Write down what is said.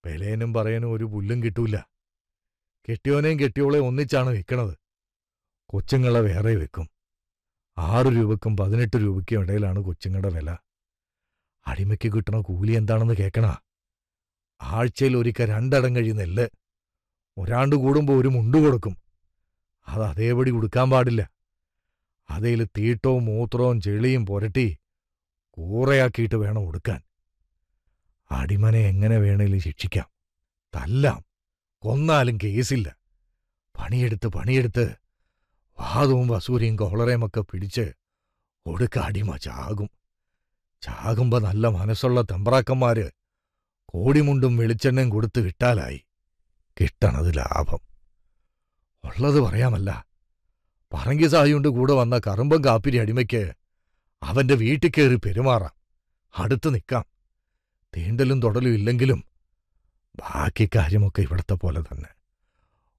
വിലയനും പറയാനും ഒരു പുല്ലും കിട്ടൂല കെട്ടിയോനെയും കെട്ടിയോളെ ഒന്നിച്ചാണ് വെക്കണത് കൊച്ചുങ്ങളെ വേറെ വെക്കും ആറ് രൂപക്കും പതിനെട്ട് രൂപയ്ക്കും ഇടയിലാണ് കൊച്ചുങ്ങളുടെ വില അടിമയ്ക്ക് കിട്ടണ കൂലി എന്താണെന്ന് കേക്കണ ആഴ്ചയിൽ ഒരിക്കൽ രണ്ടടം കഴി നെല്ല് ഒരാണ്ട് കൂടുമ്പോൾ ഒരു മുണ്ട് കൊടുക്കും അത് അതേപടി കൊടുക്കാൻ പാടില്ല അതേൽ തീട്ടവും മൂത്രവും ചെളിയും പുരട്ടി കൂറയാക്കിയിട്ട് വേണം കൊടുക്കാൻ അടിമനെ എങ്ങനെ വേണേലും ശിക്ഷിക്കാം തല്ലാം കൊന്നാലും കേസില്ല പണിയെടുത്ത് പണിയെടുത്ത് വാദവും വസൂരിയും കോളറയുമൊക്കെ പിടിച്ച് ഒടുക്ക അടിമ ചാകും ചാകുമ്പോ നല്ല മനസ്സുള്ള തെമ്പ്രാക്കന്മാര് കോടിമുണ്ടും വെളിച്ചെണ്ണയും കൊടുത്ത് വിട്ടാലായി കിട്ടണത് ലാഭം ഉള്ളത് പറയാമല്ല പറങ്കി സായുണ്ട് കൂടെ വന്ന കറുമ്പം കാപ്പിരി അടിമയ്ക്ക് അവന്റെ വീട്ടിൽ കയറി പെരുമാറാം അടുത്ത് നിൽക്കാം തീണ്ടലും തൊടലും ഇല്ലെങ്കിലും ബാക്കി കാര്യമൊക്കെ ഇവിടത്തെ പോലെ തന്നെ